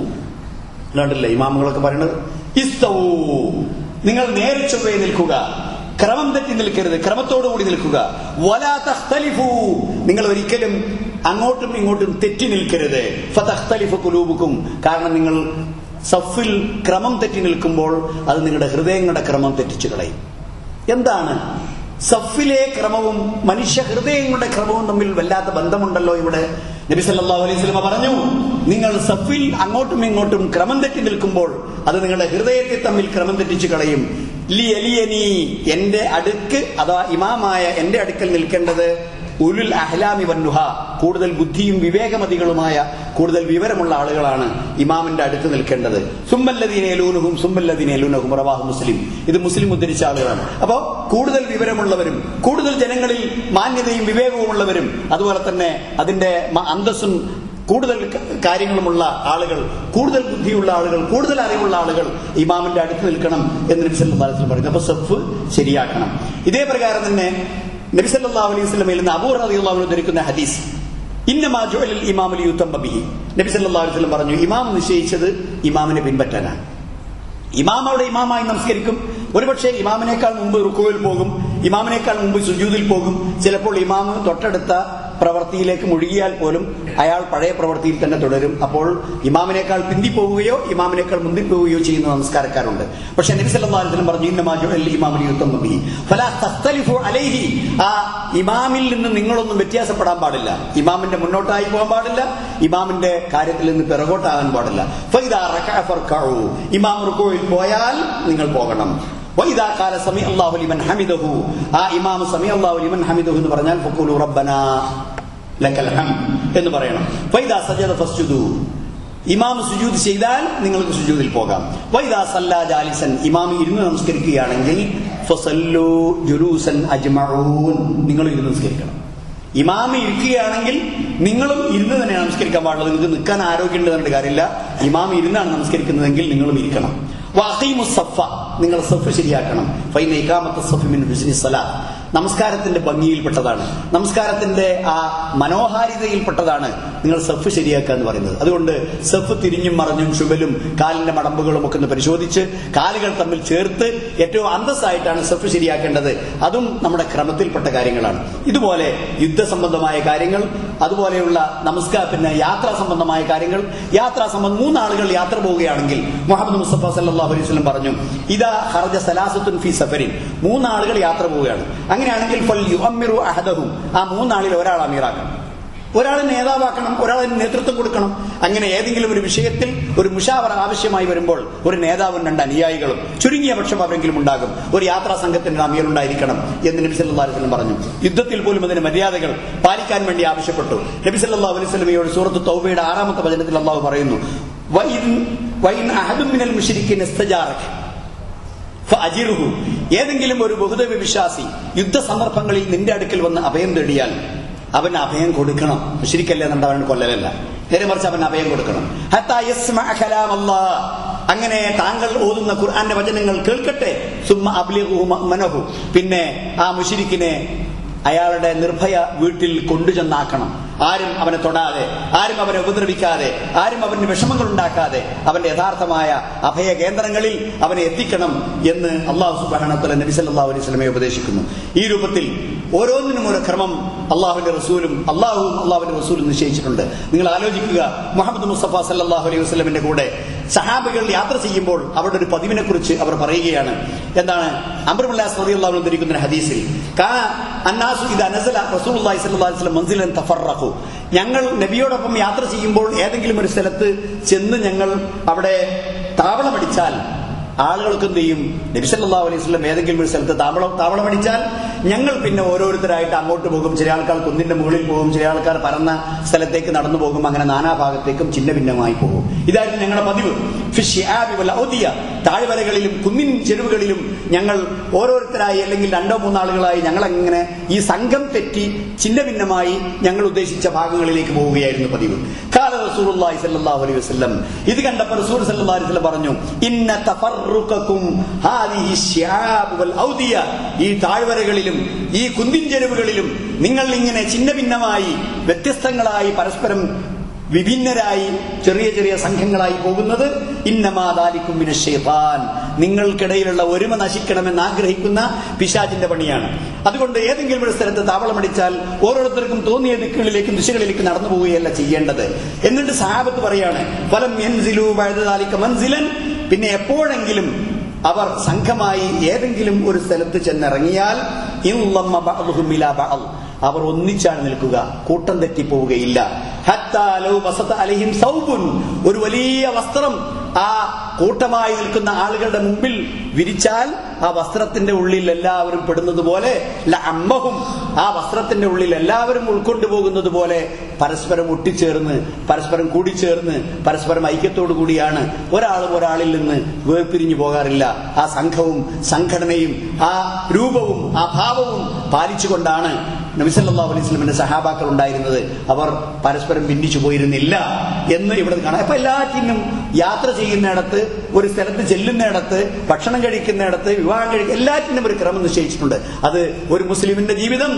S1: കണ്ടില്ലേ ഇമാമുകളൊക്കെ പറയുന്നത് ഇസ്തവൂ നിങ്ങൾ നേരെ ചൊവ്വയെ നിൽക്കുക ക്രമം തെറ്റി നിൽക്കരുത് ക്രമത്തോടുകൂടി നിൽക്കുക വലാ തഖ്തലിഫൂ നിങ്ങൾ ഒരിക്കലും അങ്ങോട്ടും ഇങ്ങോട്ടും തെറ്റി നിൽക്കരുത് ഫതഖ്തലിഫു ഖുലൂബുക്കും കാരണം നിങ്ങൾ സഫിൽ ക്രമം തെറ്റി നിൽക്കുമ്പോൾ അത് നിങ്ങളുടെ ഹൃദയങ്ങളുടെ ക്രമം തെറ്റിച്ചു കളയും എന്താണ് സഫിലെ ക്രമവും മനുഷ്യ ഹൃദയങ്ങളുടെ ക്രമവും തമ്മിൽ വല്ലാത്ത ബന്ധമുണ്ടല്ലോ ഇവിടെ നബി സല്ലല്ലാഹു അലൈഹി വസല്ലമ പറഞ്ഞു നിങ്ങൾ സഫിൽ അങ്ങോട്ടും ഇങ്ങോട്ടും ക്രമം തെറ്റി നിൽക്കുമ്പോൾ അത് നിങ്ങളുടെ ഹൃദയത്തെ തമ്മിൽ ക്രമം തെറ്റിച്ചു കളയും ലി എലിയനി എന്റെ അടുക്ക് അഥവാ ഇമാമായ എന്റെ അടുക്കൽ നിൽക്കേണ്ടത് ഉലുൽ അഹ്ലാമി വന്നുഹ കൂടുതൽ ബുദ്ധിയും വിവേകമതികളുമായ കൂടുതൽ വിവരമുള്ള ആളുകളാണ് ഇമാമിന്റെ അടുത്ത് നിൽക്കേണ്ടത് സുമ്മല്ലദീനേലൂനുഹും സുമ്മല്ലദീനേലൂനഹും റവാഹു മുസ്ലിം ഇത് മുസ്ലിം ഉദ്ധരിച്ച ആളുകളാണ് അപ്പോ കൂടുതൽ വിവരമുള്ളവരും കൂടുതൽ ജനങ്ങളിൽ മാന്യതയും വിവേകവും ഉള്ളവരും അതുപോലെ തന്നെ അതിന്റെ അന്തസ്സും കൂടുതൽ കാര്യങ്ങളുമുള്ള ആളുകൾ കൂടുതൽ ബുദ്ധിയുള്ള ആളുകൾ കൂടുതൽ അറിവുള്ള ആളുകൾ ഇമാമിന്റെ അടുത്ത് നിൽക്കണം എന്ന് നബി സല്ലല്ലാഹു അലൈഹി വസല്ലം പറയുന്നു അപ്പൊ സഫ് ശരിയാക്കണം ഇതേ പ്രകാരം തന്നെ നബി സല്ലല്ലാഹു അലൈഹി വസല്ലമയിൽ നിന്ന് അബൂ റളിയല്ലാഹു അൻഹു ധരിക്കുന്ന ഹദീസ് ഇന്നമാ ജുഅലൽ ഇമാമുൽ യുതമ്മ ബിഹി നബി സല്ലല്ലാഹു അലൈഹി വസല്ലം പറഞ്ഞു ഇമാം നിശ്ചയിച്ചത് ഇമാമിനെ പിൻപറ്റാനാണ് ഇമാം അവിടെ ഇമാമായി നമസ്കരിക്കും ഒരുപക്ഷെ ഇമാമിനേക്കാൾ മുമ്പ് റുക്കുവിൽ പോകും ഇമാമിനേക്കാൾ മുമ്പ് സുജൂദിൽ പോകും ചിലപ്പോൾ ഇമാമ് തൊട്ടടുത്ത പ്രവൃത്തിയിലേക്ക് മുഴുകിയാൽ പോലും അയാൾ പഴയ പ്രവൃത്തിയിൽ തന്നെ തുടരും അപ്പോൾ ഇമാമിനേക്കാൾ പിന്തിപ്പോവുകയോ ഇമാമിനേക്കാൾ മുന്തിപ്പോവുകയോ ചെയ്യുന്ന നമസ്കാരക്കാരുണ്ട് പക്ഷെ നബി സല്ലല്ലാഹു അലൈഹി വസല്ലം പറഞ്ഞു ഇന്നമാജു അൽ ഇമാമിന് യുദ്ധം ബി ഫലാ തഖ്തലിഫു അലൈഹി ആ ഇമാമിൽ നിന്ന് നിങ്ങളൊന്നും വ്യത്യാസപ്പെടാൻ പാടില്ല ഇമാമിന്റെ മുന്നോട്ടായി പോകാൻ പാടില്ല ഇമാമിന്റെ കാര്യത്തിൽ നിന്ന് പിറകോട്ടാകാൻ പാടില്ല ഫൈദാ റകഅ ഫർകഉ ഇമാം റുകൂയിൽ പോയാൽ നിങ്ങൾ പോകണം വൈദാ കാല സമി അല്ലാഹു ലിമൻ ഹമിദഹു ആ ഇമാം സമി അല്ലാഹു ലിമൻ ഹമിദഹു എന്ന് പറഞ്ഞാൽ ഫഖൂലു റബ്ബനാ ലക്കൽ ഹംദ് എന്ന് പറയണം ഫൈദാ സജദ ഫസ്ജുദു ഇമാം സുജൂദ് ചെയ്താൽ നിങ്ങൾക്ക് സുജൂദിൽ പോകാം വൈദാ സല്ലാ ജാലിസൻ ഇമാം ഇരുന്ന് നമസ്കരിക്കുകയാണെങ്കിൽ ഫസല്ലു ജുലൂസൻ അജ്മഊൻ നിങ്ങൾ ഇരുന്ന് നമസ്കരിക്കണം ഇമാമ ഇരിക്കുകയാണെങ്കിൽ നിങ്ങളും ഇരുന്ന് തന്നെ നമസ്കരിക്കാൻ പാടുള്ളത് നിങ്ങൾക്ക് നിൽക്കാൻ ആരോഗ്യമുണ്ട് എന്നിട്ട് കാര്യമില്ല ഇമാം ഇരുന്നാണ് നമസ്കരിക്കുന്നതെങ്കിൽ നിങ്ങളും ഇരിക്കണം വഖീമു സഫ നിങ്ങൾ സഫ് ശരിയാക്കണം ഫൈന ഇഖാമത്ത് സഫ് മിൻ ഹുസ്നി സലാ നമസ്കാരത്തിന്റെ ഭംഗിയിൽപ്പെട്ടതാണ് നമസ്കാരത്തിന്റെ ആ മനോഹാരിതയിൽപ്പെട്ടതാണ് നിങ്ങൾ സഫ് ശരിയാക്കുക എന്ന് പറയുന്നത് അതുകൊണ്ട് സഫ് തിരിഞ്ഞും മറഞ്ഞും ചുമലും കാലിന്റെ മടമ്പുകളും ഒക്കെ ഒന്ന് പരിശോധിച്ച് കാലുകൾ തമ്മിൽ ചേർത്ത് ഏറ്റവും അന്തസ്സായിട്ടാണ് സഫ് ശരിയാക്കേണ്ടത് അതും നമ്മുടെ ക്രമത്തിൽപ്പെട്ട കാര്യങ്ങളാണ് ഇതുപോലെ യുദ്ധസംബന്ധമായ കാര്യങ്ങൾ അതുപോലെയുള്ള നമസ്കാര പിന്നെ യാത്രാ സംബന്ധമായ കാര്യങ്ങൾ യാത്രാ സംബന്ധം മൂന്നാളുകൾ യാത്ര പോവുകയാണെങ്കിൽ മുഹമ്മദ് മുസ്തഫ സല്ലാ അലൈഹി വസല്ലം പറഞ്ഞു ഇതാ ഹർജ സലാസത്തുൻ ഫി സഫരിൻ മൂന്നാളുകൾ യാത്ര പോവുകയാണ് അങ്ങനെയാണെങ്കിൽ ഫൽ യുഅമ്മിറു അഹദഹും ആ മൂന്നാളിൽ ഒരാൾ അമീറാക്കണം ഒരാൾ നേതാവാക്കണം ഒരാളിന് നേതൃത്വം കൊടുക്കണം അങ്ങനെ ഏതെങ്കിലും ഒരു വിഷയത്തിൽ ഒരു മുഷാവറ ആവശ്യമായി വരുമ്പോൾ ഒരു നേതാവും രണ്ട് അനുയായികളും ചുരുങ്ങിയ പക്ഷം അവരെങ്കിലും ഉണ്ടാകും ഒരു യാത്രാ സംഘത്തിന്റെ അമീർ ഉണ്ടായിരിക്കണം എന്ന് നബി സല്ലല്ലാഹു അലൈഹി വസല്ലം പറഞ്ഞു യുദ്ധത്തിൽ പോലും അതിന് മര്യാദകൾ പാലിക്കാൻ വേണ്ടി ആവശ്യപ്പെട്ടു നബി സല്ലല്ലാഹു അലൈഹി വസല്ലമയോട് സൂറത്ത് തൗബയുടെ ആറാമത്തെ വചനത്തിൽ അള്ളാഹു പറയുന്നു വൈൻ വൈൻ അഹദും മിനൽ മുശ്രിക്കിൻ ഇസ്തജാറക ഫഅജിറുഹു ഏതെങ്കിലും ഒരു ബഹുദൈവ വിശ്വാസി യുദ്ധ സന്ദർഭങ്ങളിൽ നിന്റെ അടുക്കൽ വന്ന് അഭയം തേടിയാൽ അവന് അഭയം കൊടുക്കണം മുശ്രിക്കല്ലേ എന്നുണ്ട് അവൻ കൊല്ലലല്ല നേരെ മറിച്ച് അവൻ അഭയം കൊടുക്കണം ഹത്താ യസ്മഅ കലാം അല്ലാഹ് അങ്ങനെ താങ്കൾ ഓതുന്ന ഖുർആന്റെ വചനങ്ങൾ കേൾക്കട്ടെ സുമ്മ അബ്ലിഗുഹു മഅ്മനഹു പിന്നെ ആ മുശ്രിക്കിനെ അയാളുടെ നിർഭയ വീട്ടിൽ കൊണ്ടുചെന്നാക്കണം ആരും അവനെ തൊടാതെ ആരും അവനെ ഉപദ്രവിക്കാതെ ആരും അവന് വിഷമങ്ങൾ ഉണ്ടാക്കാതെ അവന്റെ യഥാർത്ഥമായ അഭയ കേന്ദ്രങ്ങളിൽ അവനെ എത്തിക്കണം എന്ന് അള്ളാഹു സുബാനത്തല നബി സല്ലല്ലാഹു അലൈഹി വസല്ലമയെ ഉപദേശിക്കുന്നു ഈ രൂപത്തിൽ ഓരോന്നിനും ഒരു ക്രമം അള്ളാഹുവിന്റെ റസൂലും അള്ളാഹുവും അള്ളാഹുവിന്റെ റസൂലും നിശ്ചയിച്ചിട്ടുണ്ട് നിങ്ങൾ ആലോചിക്കുക മുഹമ്മദ് മുസ്തഫ സല്ലല്ലാഹു അലൈഹി വസല്ലമിന്റെ കൂടെ സഹാബികൾ യാത്ര ചെയ്യുമ്പോൾ അവരുടെ ഒരു പതിവിനെ കുറിച്ച് അവർ പറയുകയാണ് എന്താണ് അംബർമുല്ലാസ് റളിയല്ലാഹു അൻഹു ധരിക്കുന്ന ഒരു ഹദീസിൽ കാന അന്നാസു ഇദാ നസല റസൂലുള്ളാഹി സ്വല്ലല്ലാഹു അലൈഹി വസല്ലം മൻസിലൻ തഫറഖു ഞങ്ങൾ നബിയോടൊപ്പം യാത്ര ചെയ്യുമ്പോൾ ഏതെങ്കിലും ഒരു സ്ഥലത്ത് ചെന്ന് ഞങ്ങൾ അവിടെ താവളമടിച്ചാൽ ആളുകൾക്ക് എന്ത് ചെയ്യും നബി സല്ലല്ലാഹു അലൈഹി വസല്ലം ഏതെങ്കിലും ഒരു സ്ഥലത്ത് താവളം താവളമടിച്ചാൽ ഞങ്ങൾ പിന്നെ ഓരോരുത്തരായിട്ട് അങ്ങോട്ട് പോകും ചില ആൾക്കാർ കുന്നിന്റെ മുകളിൽ പോകും ചില ആൾക്കാർ പരന്ന സ്ഥലത്തേക്ക് നടന്നു പോകും അങ്ങനെ നാനാഭാഗത്തേക്കും ചിന്ന ഭിന്നമായി പോകും ഇതായിരുന്നു ഞങ്ങളുടെ പതിവ് ഫിഷ്യാബി വല്ല ഔദിയ താഴ്വരകളിലും കുന്നിൻ ചെരുവുകളിലും ഞങ്ങൾ ഓരോരുത്തരായി അല്ലെങ്കിൽ രണ്ടോ മൂന്നാളുകളായി ഞങ്ങൾ അങ്ങനെ ഈ സംഘം തെറ്റി ചിന്ന ഭിന്നമായി ഞങ്ങൾ ഉദ്ദേശിച്ച ഭാഗങ്ങളിലേക്ക് പോവുകയായിരുന്നു പതിവ് കാല റസൂലുള്ളാഹി സ്വല്ലല്ലാഹു അലൈഹി വസല്ലം ഇത് കണ്ടപ്പോൾ റസൂൽ സല്ലല്ലാഹു അലൈഹി വസല്ലം പറഞ്ഞു ഇന്ന തഫറുഖക്കും ഹാദിഹി ശ്യാബ് വൽ ഔദിയ ഈ താഴ്വരകളിലും ഈ കുന്നിൻ ചെരുവുകളിലും നിങ്ങൾ ഇങ്ങനെ ചിന്ന ഭിന്നമായി വ്യത്യസ്തങ്ങളായി പരസ്പരം വിഭിന്നരായി ചെറിയ ചെറിയ സംഘങ്ങളായി പോകുന്നത് ഇന്നമാതാലിക്കും ഷെയ്ത്താൻ നിങ്ങൾക്കിടയിലുള്ള ഒരുമ നശിക്കണമെന്ന് ആഗ്രഹിക്കുന്ന പിശാചിന്റെ പണിയാണ് അതുകൊണ്ട് ഏതെങ്കിലും ഒരു സ്ഥലത്ത് താവളമടിച്ചാൽ ഓരോരുത്തർക്കും തോന്നിയ ദിക്കുകളിലേക്കും ദിശകളിലേക്കും നടന്നു പോവുകയല്ല ചെയ്യേണ്ടത് എന്നിട്ട് സഹാബത്ത് പറയാണ് ഫലം യൻസിലു വഴുതാലിക്ക മൻസിലൻ പിന്നെ എപ്പോഴെങ്കിലും അവർ സംഘമായി ഏതെങ്കിലും ഒരു സ്ഥലത്ത് ചെന്നിറങ്ങിയാൽ ഇല്ലമ്മ ബഅ്ദുഹും ഇലാ ബഅദ് അവർ ഒന്നിച്ചാണ് നിൽക്കുക കൂട്ടം തെറ്റിപ്പോവുകയില്ല ഹത്താ ലൗ വസത അലൈഹിം സൗബുൻ ഒരു വലിയ വസ്ത്രം ആ കൂട്ടമായി നിൽക്കുന്ന ആളുകളുടെ മുമ്പിൽ വിരിച്ചാൽ ആ വസ്ത്രത്തിന്റെ ഉള്ളിൽ എല്ലാവരും പെടുന്നത് പോലെ അമ്മഹും ആ വസ്ത്രത്തിന്റെ ഉള്ളിൽ എല്ലാവരും ഉൾക്കൊണ്ടു പോകുന്നത് പോലെ പരസ്പരം ഒട്ടിച്ചേർന്ന് പരസ്പരം കൂടിച്ചേർന്ന് പരസ്പരം ഐക്യത്തോടു കൂടിയാണ് ഒരാളും ഒരാളിൽ നിന്ന് വേർപിരിഞ്ഞു പോകാറില്ല ആ സംഘവും സംഘടനയും ആ രൂപവും ആ ഭാവവും പാലിച്ചുകൊണ്ടാണ് നബിസല്ലാ അലൈഹി സ്വലമിന്റെ സഹാബാക്കൾ ഉണ്ടായിരുന്നത് അവർ പരസ്പരം ഭിന്നിച്ചു പോയിരുന്നില്ല എന്ന് ഇവിടെ കാണാം അപ്പൊ എല്ലാറ്റിനും യാത്ര ചെയ്യുന്നിടത്ത് ഒരു സ്ഥലത്ത് ചെല്ലുന്നിടത്ത് ഭക്ഷണം കഴിക്കുന്നിടത്ത് വിവാഹം കഴിക്കുന്ന എല്ലാറ്റിനും ഒരു ക്രമം നിശ്ചയിച്ചിട്ടുണ്ട് അത് ഒരു മുസ്ലിമിന്റെ ജീവിതം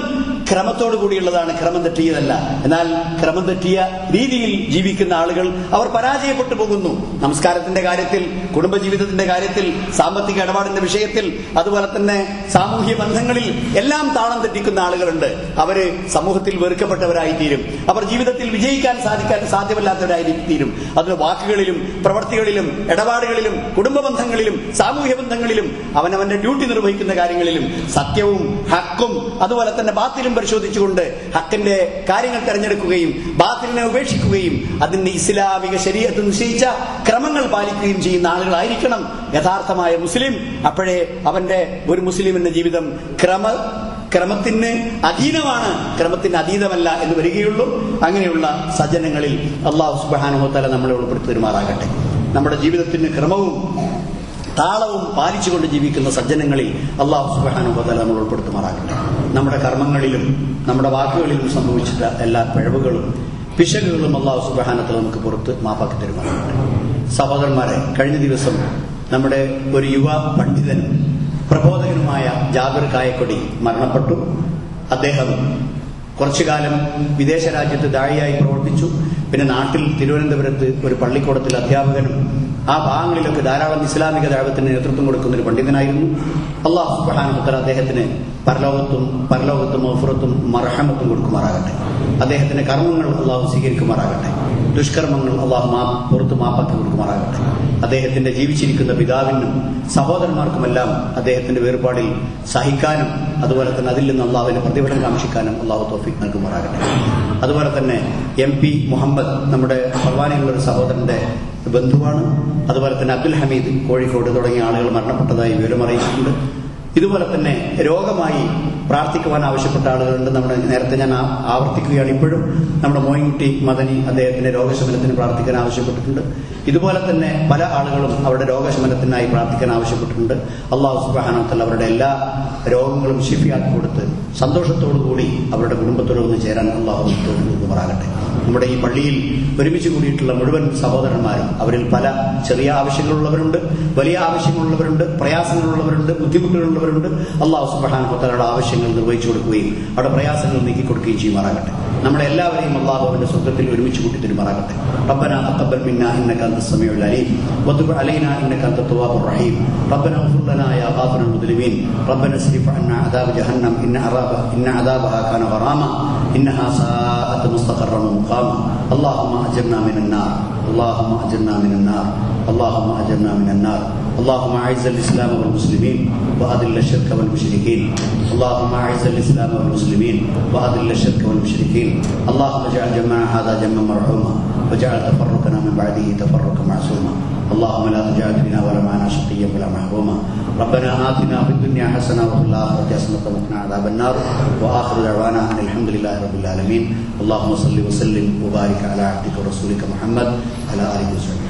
S1: ക്രമത്തോടു കൂടിയുള്ളതാണ് ക്രമം തെറ്റിയതല്ല എന്നാൽ ക്രമം തെറ്റിയ രീതിയിൽ ജീവിക്കുന്ന ആളുകൾ അവർ പരാജയപ്പെട്ടു പോകുന്നു നമസ്കാരത്തിന്റെ കാര്യത്തിൽ കുടുംബജീവിതത്തിന്റെ കാര്യത്തിൽ സാമ്പത്തിക ഇടപാടിന്റെ വിഷയത്തിൽ അതുപോലെ തന്നെ സാമൂഹ്യ ബന്ധങ്ങളിൽ എല്ലാം താളം തെറ്റിക്കുന്ന ആളുകളുണ്ട് അവര് സമൂഹത്തിൽ വെറുക്കപ്പെട്ടവരായി തീരും അവർ ജീവിതത്തിൽ വിജയിക്കാൻ സാധിക്കാൻ സാധ്യമല്ലാത്തവരായി തീരും അതിന് വാക്കുകളിലും പ്രവർത്തികളിലും ഇടപാടുകളിലും കുടുംബ ബന്ധങ്ങളിലും സാമൂഹ്യ ബന്ധങ്ങളിലും അവനവന്റെ ഡ്യൂട്ടി നിർവഹിക്കുന്ന കാര്യങ്ങളിലും സത്യവും ഹക്കും അതുപോലെ തന്നെ ബാത്തിലും പരിശോധിച്ചുകൊണ്ട് ഹക്കിന്റെ കാര്യങ്ങൾ തെരഞ്ഞെടുക്കുകയും ബാത്തിലിനെ ഉപേക്ഷിക്കുകയും അതിന്റെ ഇസ്ലാമിക ശരീരത്തിൽ നിശ്ചയിച്ച ക്രമങ്ങൾ പാലിക്കുകയും ചെയ്യുന്ന ആളുകളായിരിക്കണം യഥാർത്ഥമായ മുസ്ലിം അപ്പോഴേ അവന്റെ ഒരു മുസ്ലിമിന്റെ ജീവിതം ക്രമ ക്രമത്തിന് അധീനമാണ് ക്രമത്തിന് അതീതമല്ല എന്ന് വരികയുള്ളൂ അങ്ങനെയുള്ള സജ്ജനങ്ങളിൽ അള്ളാഹു സുബാനുഹത്തല നമ്മളെ ഉൾപ്പെടുത്തി തരുമാറാകട്ടെ നമ്മുടെ ജീവിതത്തിന് ക്രമവും താളവും പാലിച്ചുകൊണ്ട് ജീവിക്കുന്ന സജ്ജനങ്ങളിൽ അള്ളാഹു സുബാനുഹത്തല നമ്മൾ ഉൾപ്പെടുത്തുമാറാകട്ടെ നമ്മുടെ കർമ്മങ്ങളിലും നമ്മുടെ വാക്കുകളിലും സംഭവിച്ചിട്ട എല്ലാ പിഴവുകളും പിശകുകളും അള്ളാഹു സുബാനത്തിൽ നമുക്ക് പുറത്ത് മാപ്പാക്കി തരുമാറാകട്ടെ സഹോദരന്മാരെ കഴിഞ്ഞ ദിവസം നമ്മുടെ ഒരു യുവ പണ്ഡിതനും പ്രബോധകനുമായ ജാബിർ കായക്കൊടി മരണപ്പെട്ടു അദ്ദേഹം കുറച്ചു കാലം വിദേശ രാജ്യത്ത് ദാഴിയായി പ്രവർത്തിച്ചു പിന്നെ നാട്ടിൽ തിരുവനന്തപുരത്ത് ഒരു പള്ളിക്കൂടത്തിൽ അധ്യാപകനും ആ ഭാഗങ്ങളിലൊക്കെ ധാരാളം ഇസ്ലാമിക ദൈവത്തിന് നേതൃത്വം കൊടുക്കുന്ന ഒരു പണ്ഡിതനായിരുന്നു അള്ളാഹു സുബ്ഹാനഹു അദ്ദേഹത്തിന് പരലോകത്തും പരലോകത്തും മഫുറത്തും മർഹമത്തും കൊടുക്കുമാറാകട്ടെ അദ്ദേഹത്തിന്റെ കർമ്മങ്ങൾ അള്ളാഹു സ്വീകരിക്കുമാറാകട്ടെ ദുഷ്കർമ്മങ്ങൾ അള്ളാഹു മാ പുറത്ത് മാപ്പാക്കി കൊടുക്കുമാറാകട്ടെ അദ്ദേഹത്തിന്റെ ജീവിച്ചിരിക്കുന്ന പിതാവിനും സഹോദരന്മാർക്കുമെല്ലാം അദ്ദേഹത്തിന്റെ വേർപാടിൽ സഹിക്കാനും അതുപോലെ തന്നെ അതിൽ നിന്ന് അള്ളാഹുവിന്റെ പ്രതിഫലം കാക്ഷിക്കാനും അള്ളാഹു തോഫിക് നൽകുമാറാകട്ടെ അതുപോലെ തന്നെ എം പി മുഹമ്മദ് നമ്മുടെ ഭർവാനിലുള്ള ഒരു സഹോദരന്റെ ബന്ധുവാണ് അതുപോലെ തന്നെ അബ്ദുൽ ഹമീദ് കോഴിക്കോട് തുടങ്ങിയ ആളുകൾ മരണപ്പെട്ടതായി വിവരം അറിയിച്ചിട്ടുണ്ട് ഇതുപോലെ തന്നെ രോഗമായി പ്രാർത്ഥിക്കുവാൻ ആവശ്യപ്പെട്ട ആളുകളുണ്ട് നമ്മുടെ നേരത്തെ ഞാൻ ആ- ആവർത്തിക്കുകയാണ് ഇപ്പോഴും നമ്മുടെ മോയിൻകുട്ടി മദനി അദ്ദേഹത്തിന്റെ രോഗശമനത്തിന് പ്രാർത്ഥിക്കാൻ ആവശ്യപ്പെട്ടിട്ടുണ്ട് ഇതുപോലെ തന്നെ പല ആളുകളും അവരുടെ രോഗശമനത്തിനായി പ്രാർത്ഥിക്കാൻ ആവശ്യപ്പെട്ടിട്ടുണ്ട് അള്ളാഹു സുബാനത്തിൽ അവരുടെ എല്ലാ രോഗങ്ങളും ഷിഫിയാക്കി കൊടുത്ത് സന്തോഷത്തോടു കൂടി അവരുടെ കുടുംബത്തോട് ഒന്ന് ചേരാൻ അള്ളാഹു നൽകുമാറാകട്ടെ നമ്മുടെ ഈ പള്ളിയിൽ ഒരുമിച്ച് കൂടിയിട്ടുള്ള മുഴുവൻ സഹോദരന്മാരും അവരിൽ പല ചെറിയ ആവശ്യങ്ങളുള്ളവരുണ്ട് വലിയ ആവശ്യങ്ങളുള്ളവരുണ്ട് പ്രയാസങ്ങളുള്ളവരുണ്ട് ബുദ്ധിമുട്ടുകളുള്ളവരുണ്ട് അള്ളാഹു സുബാനുഭത്തരുടെ ആവശ്യങ്ങൾ നിർവഹിച്ചു കൊടുക്കുകയും അവരുടെ പ്രയാസങ്ങൾ നീക്കി കൊടുക്കുകയും ചെയ്യുമാറാകട്ടെ നമ്മളെ എല്ലാവരെയും അള്ളാഹു അവന്റെ സ്വർഗത്തിൽ ഒരുമിച്ച് കൂട്ടി തരുമാറാകട്ടെ ربنا تقبل منا انك انت السميع العليم وتب علينا انك انت التواب الرحيم ربنا اغفر لنا يا غافر المذنبين ربنا اصرف عنا عذاب جهنم ان عذابها ان عذابها كان غراما انها ساءت مستقرا ومقاما اللهم اجرنا من النار اللهم اجرنا من النار اللهم اجرنا من النار اللهم اعز الاسلام والمسلمين واذل الشرك والمشركين اللهم اعز الاسلام والمسلمين واذل الشرك والمشركين اللهم اجعل جمعنا هذا جمعا مرحوما واجعل تفرقنا من بعده تفرقا معصوما اللهم لا تجعل فينا ولا معنا شقيا ولا محروما ربنا آتنا في الدنيا حسنة وفي الآخرة حسنة وقنا عذاب النار وآخر دعوانا أن الحمد لله رب العالمين اللهم صل وسلم وبارك على عبدك ورسولك محمد على آله وصحبه